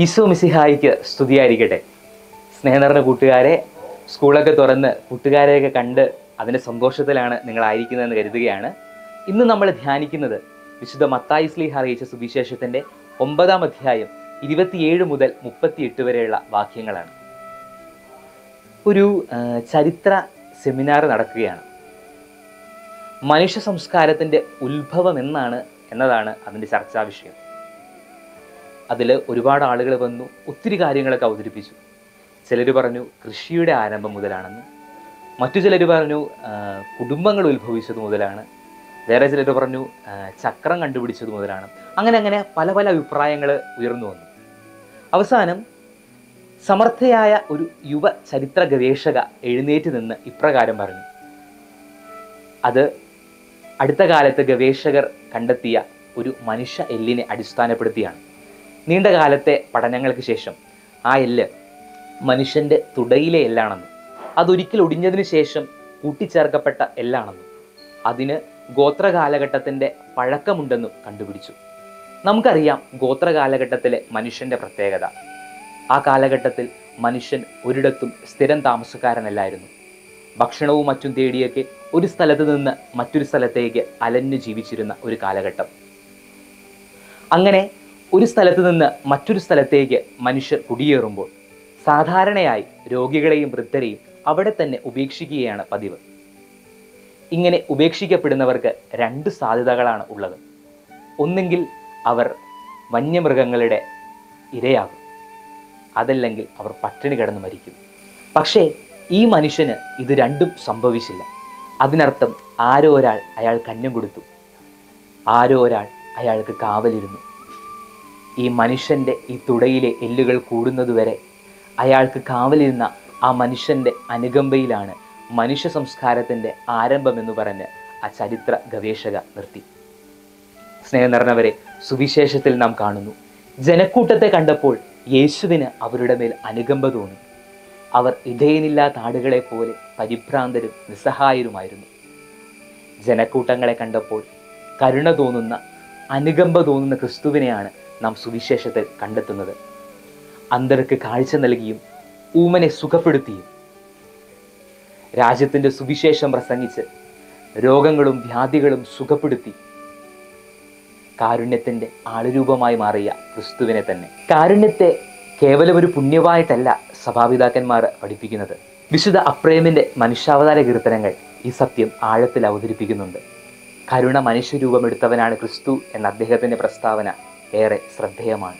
ഈശോ മിസിഹായിക്ക് സ്തുതിയായിരിക്കട്ടെ സ്നേഹം നിറഞ്ഞ കൂട്ടുകാരെ സ്കൂളൊക്കെ തുറന്ന് കൂട്ടുകാരെയൊക്കെ കണ്ട് അതിൻ്റെ സന്തോഷത്തിലാണ് നിങ്ങളായിരിക്കുന്നതെന്ന് കരുതുകയാണ് ഇന്ന് നമ്മൾ ധ്യാനിക്കുന്നത് വിശുദ്ധ മത്തായി സ്ലീഹ അറിയിച്ച സുവിശേഷത്തിൻ്റെ ഒമ്പതാം അധ്യായം ഇരുപത്തിയേഴ് മുതൽ മുപ്പത്തിയെട്ട് വരെയുള്ള വാക്യങ്ങളാണ് ഒരു ആ, ചരിത്ര സെമിനാർ നടക്കുകയാണ് മനുഷ്യ സംസ്കാരത്തിൻ്റെ ഉത്ഭവം എന്നാണ് എന്നതാണ് അതിൻ്റെ ചർച്ചാ വിഷയം അതിൽ ഒരുപാട് ആളുകൾ വന്നു ഒത്തിരി കാര്യങ്ങളൊക്കെ അവതരിപ്പിച്ചു ചിലർ പറഞ്ഞു കൃഷിയുടെ ആരംഭം മുതലാണെന്ന് മറ്റു ചിലർ പറഞ്ഞു ആ, കുടുംബങ്ങൾ ഉത്ഭവിച്ചത് മുതലാണ് വേറെ ചിലർ പറഞ്ഞു ആ, ചക്രം കണ്ടുപിടിച്ചത് മുതലാണ് അങ്ങനെ അങ്ങനെ പല പല അഭിപ്രായങ്ങൾ ഉയർന്നു വന്നു അവസാനം സമർത്ഥയായ ഒരു യുവ ചരിത്ര ഗവേഷക എഴുന്നേറ്റ് നിന്ന് ഇപ്രകാരം പറഞ്ഞു അത് അടുത്ത കാലത്ത് ഗവേഷകർ കണ്ടെത്തിയ ഒരു മനുഷ്യ എല്ലിനെ അടിസ്ഥാനപ്പെടുത്തിയാണ് നീണ്ട കാലത്തെ പഠനങ്ങൾക്ക് ശേഷം ആ എല്ല് മനുഷ്യൻ്റെ തുടയിലെ എല്ലാണെന്നും അതൊരിക്കൽ ഒടിഞ്ഞതിന് ശേഷം കൂട്ടിച്ചേർക്കപ്പെട്ട എല്ലാണെന്നും അതിന് ഗോത്ര കാലഘട്ടത്തിൻ്റെ പഴക്കമുണ്ടെന്നും കണ്ടുപിടിച്ചു നമുക്കറിയാം ഗോത്ര കാലഘട്ടത്തിലെ മനുഷ്യൻ്റെ പ്രത്യേകത ആ കാലഘട്ടത്തിൽ മനുഷ്യൻ ഒരിടത്തും സ്ഥിരം താമസക്കാരനല്ലായിരുന്നു ഭക്ഷണവും മറ്റും തേടിയൊക്കെ ഒരു സ്ഥലത്ത് നിന്ന് മറ്റൊരു സ്ഥലത്തേക്ക് അലഞ്ഞു ജീവിച്ചിരുന്ന ഒരു കാലഘട്ടം അങ്ങനെ ഒരു സ്ഥലത്ത് നിന്ന് മറ്റൊരു സ്ഥലത്തേക്ക് മനുഷ്യർ കുടിയേറുമ്പോൾ സാധാരണയായി രോഗികളെയും വൃദ്ധരെയും അവിടെ തന്നെ ഉപേക്ഷിക്കുകയാണ് പതിവ് ഇങ്ങനെ ഉപേക്ഷിക്കപ്പെടുന്നവർക്ക് രണ്ട് സാധ്യതകളാണ് ഉള്ളത് ഒന്നെങ്കിൽ അവർ വന്യമൃഗങ്ങളുടെ ഇരയാകും അതല്ലെങ്കിൽ അവർ പട്ടിണി കിടന്ന് മരിക്കും പക്ഷേ ഈ മനുഷ്യന് ഇത് രണ്ടും സംഭവിച്ചില്ല അതിനർത്ഥം ആരോ ഒരാൾ അയാൾ കന്നം കൊടുത്തു ആരോ ഒരാൾ അയാൾക്ക് കാവലിരുന്നു ഈ മനുഷ്യൻ്റെ ഈ തുടയിലെ എല്ലുകൾ കൂടുന്നതുവരെ അയാൾക്ക് കാവലിരുന്ന ആ മനുഷ്യൻ്റെ അനുകമ്പയിലാണ് മനുഷ്യ സംസ്കാരത്തിൻ്റെ ആരംഭമെന്ന് പറഞ്ഞ് ആ ചരിത്ര ഗവേഷക നിർത്തി സ്നേഹം നിറഞ്ഞവരെ സുവിശേഷത്തിൽ നാം കാണുന്നു ജനക്കൂട്ടത്തെ കണ്ടപ്പോൾ യേശുവിന് അവരുടെ മേൽ അനുകമ്പ തോന്നി അവർ ഇടയനില്ലാത്ത ആടുകളെ പോലെ പരിഭ്രാന്തരും നിസ്സഹായരുമായിരുന്നു ജനക്കൂട്ടങ്ങളെ കണ്ടപ്പോൾ കരുണ തോന്നുന്ന അനുകമ്പ തോന്നുന്ന ക്രിസ്തുവിനെയാണ് നാം സുവിശേഷത്തിൽ കണ്ടെത്തുന്നത് അന്തർക്ക് കാഴ്ച നൽകിയും ഊമനെ സുഖപ്പെടുത്തിയും രാജ്യത്തിൻ്റെ സുവിശേഷം പ്രസംഗിച്ച് രോഗങ്ങളും വ്യാധികളും സുഖപ്പെടുത്തി കാരുണ്യത്തിൻ്റെ ആളുരൂപമായി മാറിയ ക്രിസ്തുവിനെ തന്നെ കാരുണ്യത്തെ കേവലം ഒരു പുണ്യമായിട്ടല്ല സഭാപിതാക്കന്മാർ പഠിപ്പിക്കുന്നത് വിശുദ്ധ അപ്രേമിൻ്റെ മനുഷ്യാവതാര കീർത്തനങ്ങൾ ഈ സത്യം ആഴത്തിൽ അവതരിപ്പിക്കുന്നുണ്ട് കരുണ മനുഷ്യരൂപമെടുത്തവനാണ് ക്രിസ്തു എന്ന അദ്ദേഹത്തിൻ്റെ പ്രസ്താവന ഏറെ ശ്രദ്ധേയമാണ്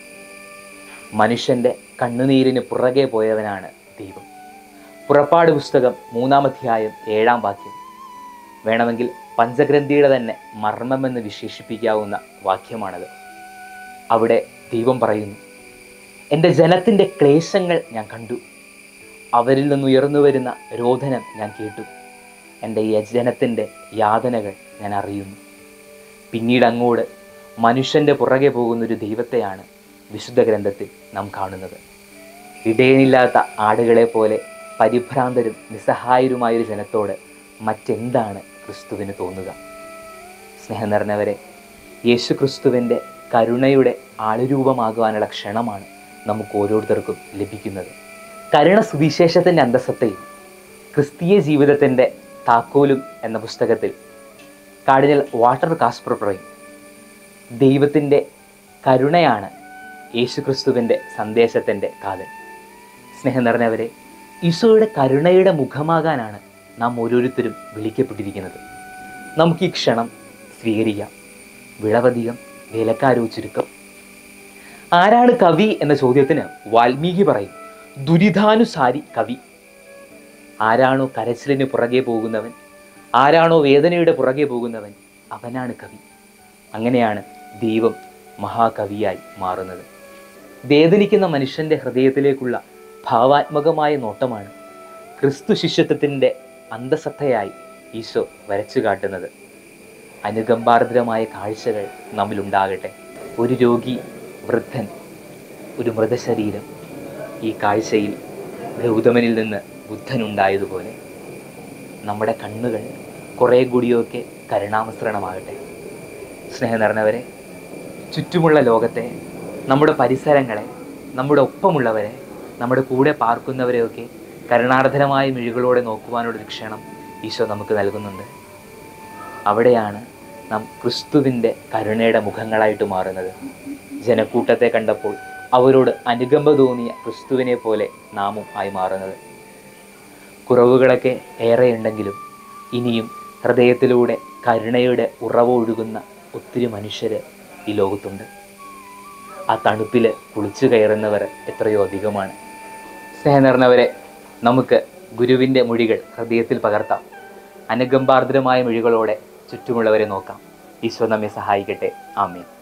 മനുഷ്യൻ്റെ കണ്ണുനീരിന് പുറകെ പോയവനാണ് ദൈവം പുറപ്പാട് പുസ്തകം മൂന്നാം അധ്യായം ഏഴാം വാക്യം വേണമെങ്കിൽ പഞ്ചഗ്രന്ഥിയുടെ തന്നെ മർമ്മമെന്ന് വിശേഷിപ്പിക്കാവുന്ന വാക്യമാണത് അവിടെ ദൈവം പറയുന്നു എൻ്റെ ജനത്തിൻ്റെ ക്ലേശങ്ങൾ ഞാൻ കണ്ടു അവരിൽ നിന്ന് ഉയർന്നു വരുന്ന രോധനം ഞാൻ കേട്ടു എൻ്റെ ജനത്തിൻ്റെ യാതനകൾ ഞാൻ അറിയുന്നു പിന്നീട് അങ്ങോട്ട് മനുഷ്യൻ്റെ പുറകെ പോകുന്ന ഒരു ദൈവത്തെയാണ് വിശുദ്ധ ഗ്രന്ഥത്തിൽ നാം കാണുന്നത് ഇടയനില്ലാത്ത ആടുകളെ പോലെ പരിഭ്രാന്തരും നിസ്സഹായരുമായൊരു ജനത്തോട് മറ്റെന്താണ് ക്രിസ്തുവിന് തോന്നുക സ്നേഹം നിറഞ്ഞവരെ യേശു ക്രിസ്തുവിൻ്റെ കരുണയുടെ ആളുരൂപമാകുവാനുള്ള ക്ഷണമാണ് നമുക്ക് ഓരോരുത്തർക്കും ലഭിക്കുന്നത് കരുണ സുവിശേഷത്തിൻ്റെ അന്തസ്സത്തെയും ക്രിസ്തീയ ജീവിതത്തിൻ്റെ താക്കോലും എന്ന പുസ്തകത്തിൽ കാർഡിനൽ വാട്ടർ കാസ്പർ പറയും ദൈവത്തിൻ്റെ കരുണയാണ് യേശുക്രിസ്തുവിൻ്റെ സന്ദേശത്തിൻ്റെ കാതൽ സ്നേഹം നിറഞ്ഞവരെ ഈശോയുടെ കരുണയുടെ മുഖമാകാനാണ് നാം ഓരോരുത്തരും വിളിക്കപ്പെട്ടിരിക്കുന്നത് നമുക്ക് ഈ ക്ഷണം സ്വീകരിക്കാം വിളവധികം വേലക്കാരോ ചുരുക്കം ആരാണ് കവി എന്ന ചോദ്യത്തിന് വാൽമീകി പറയും ദുരിതാനുസാരി കവി ആരാണോ കരച്ചിലിന് പുറകെ പോകുന്നവൻ ആരാണോ വേദനയുടെ പുറകെ പോകുന്നവൻ അവനാണ് കവി അങ്ങനെയാണ് ദൈവം മഹാകവിയായി മാറുന്നത് വേദനിക്കുന്ന മനുഷ്യൻ്റെ ഹൃദയത്തിലേക്കുള്ള ഭാവാത്മകമായ നോട്ടമാണ് ക്രിസ്തു ശിഷ്യത്വത്തിൻ്റെ അന്തസത്തയായി ഈശോ വരച്ചു കാട്ടുന്നത് അനുകമ്പാർദ്രമായ കാഴ്ചകൾ നമ്മിലുണ്ടാകട്ടെ ഒരു രോഗി വൃദ്ധൻ ഒരു മൃതശരീരം ഈ കാഴ്ചയിൽ ഗൗതമനിൽ നിന്ന് ബുദ്ധനുണ്ടായതുപോലെ നമ്മുടെ കണ്ണുകൾ കുറേ കൂടിയൊക്കെ കരുണാമസൃണമാകട്ടെ സ്നേഹം നിറഞ്ഞവരെ ചുറ്റുമുള്ള ലോകത്തെ നമ്മുടെ പരിസരങ്ങളെ നമ്മുടെ ഒപ്പമുള്ളവരെ നമ്മുടെ കൂടെ പാർക്കുന്നവരെയൊക്കെ കരുണാർദ്ധരമായ മിഴികളോടെ നോക്കുവാനുള്ളൊരു ക്ഷണം ഈശോ നമുക്ക് നൽകുന്നുണ്ട് അവിടെയാണ് നാം ക്രിസ്തുവിൻ്റെ കരുണയുടെ മുഖങ്ങളായിട്ട് മാറുന്നത് ജനക്കൂട്ടത്തെ കണ്ടപ്പോൾ അവരോട് അനുകമ്പ തോന്നിയ ക്രിസ്തുവിനെ പോലെ നാമും ആയി മാറുന്നത് കുറവുകളൊക്കെ ഏറെയുണ്ടെങ്കിലും ഇനിയും ഹൃദയത്തിലൂടെ കരുണയുടെ ഉറവ ഒഴുകുന്ന ഒത്തിരി മനുഷ്യർ ഈ ലോകത്തുണ്ട് ആ തണുപ്പിൽ കുളിച്ചു കയറുന്നവർ എത്രയോ അധികമാണ് സ്നേഹം നിറഞ്ഞവരെ നമുക്ക് ഗുരുവിൻ്റെ മൊഴികൾ ഹൃദയത്തിൽ പകർത്താം അനുകമ്പാർദ്രമായ മൊഴികളോടെ ചുറ്റുമുള്ളവരെ നോക്കാം ഈശോ നമ്മെ സഹായിക്കട്ടെ ആമേൻ